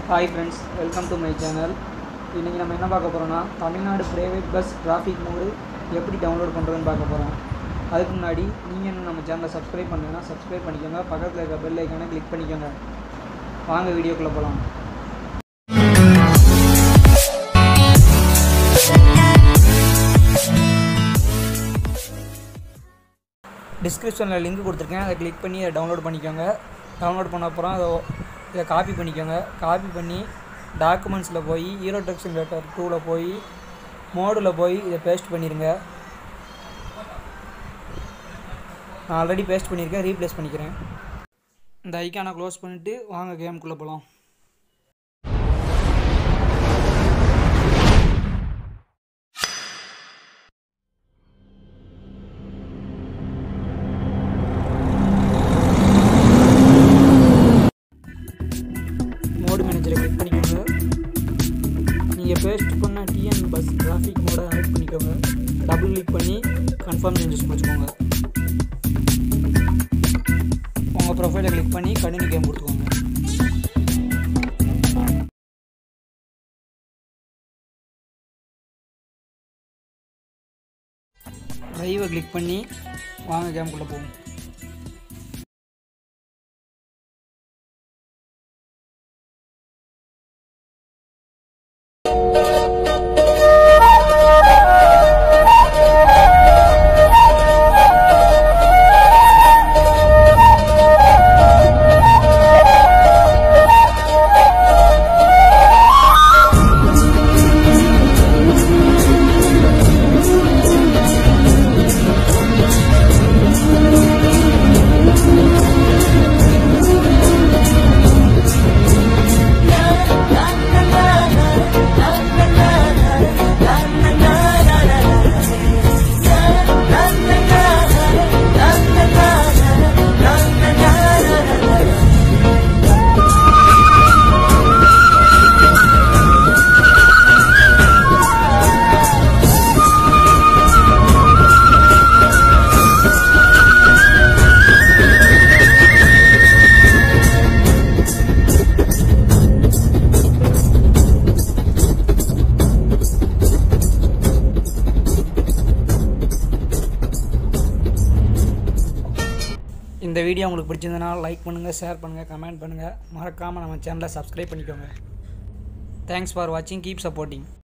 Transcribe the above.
hi friends welcome to my channel இன்றைக்கி நம்ம என்ன பார்க்க போகிறோம்னா Tamil Nadu private bus traffic mode எப்படி டவுன்லோட் பண்ணுறதுன்னு பார்க்க போகிறோம் அதுக்கு முன்னாடி நீங்கள் இன்னும் நம்ம சேனலை சப்ஸ்கிரைப் பண்ணலைன்னா சப்ஸ்கிரைப் பண்ணிக்கோங்க பக்கத்தில் இருக்க பெல் ஐக்கானை கிளிக் பண்ணிக்கோங்க வாங்க வீடியோக்குள்ளே போகலாம் டிஸ்கிரிப்ஷனில் லிங்க் கொடுத்துருக்கேன் அதை கிளிக் பண்ணி அதை டவுன்லோட் பண்ணிக்கோங்க டவுன்லோட் பண்ண அப்புறம் அதை இதை காப்பி பண்ணிக்கோங்க காப்பி பண்ணி டாக்குமெண்ட்ஸில் போய் ஹீரோ டெக் சிமுலேட்டர் டூவில் போய் மோடில் போய் இதை பேஸ்ட் பண்ணிடுங்க நான் ஆல்ரெடி பேஸ்ட் பண்ணியிருக்கேன் ரீப்ளேஸ் பண்ணிக்கிறேன் இந்த ஐக்கானை க்ளோஸ் பண்ணிவிட்டு வாங்க கேமுக்குள்ளே போகலாம் மோடு மேனேஜரை கிளிக் பண்ணிக்கோங்க நீங்கள் பேஸ்ட் பண்ண டிஎன் பஸ் டிராஃபிக் மோடை ஆட் பண்ணிக்கோங்க டபுள் கிளிக் பண்ணி கன்ஃபார்ம் சேஞ்சஸ் கொடுத்துக்கோங்க உங்கள் ப்ரொஃபைலை கிளிக் பண்ணி கண்டினியூ கேம் கொடுத்துக்கோங்க ட்ரைவை கிளிக் பண்ணி வாங்க கேமுக்குள்ளே போவோம் இந்த வீடியோ உங்களுக்கு பிடிச்சிருந்தனா லைக் பண்ணுங்கள் ஷேர் பண்ணுங்கள் கமெண்ட் பண்ணுங்கள் மறக்காமல் நம்ம சேனலை சப்ஸ்கிரைப் பண்ணிக்கோங்க தேங்க்ஸ் ஃபார் வாட்சிங் கீப் சப்போர்ட்டிங்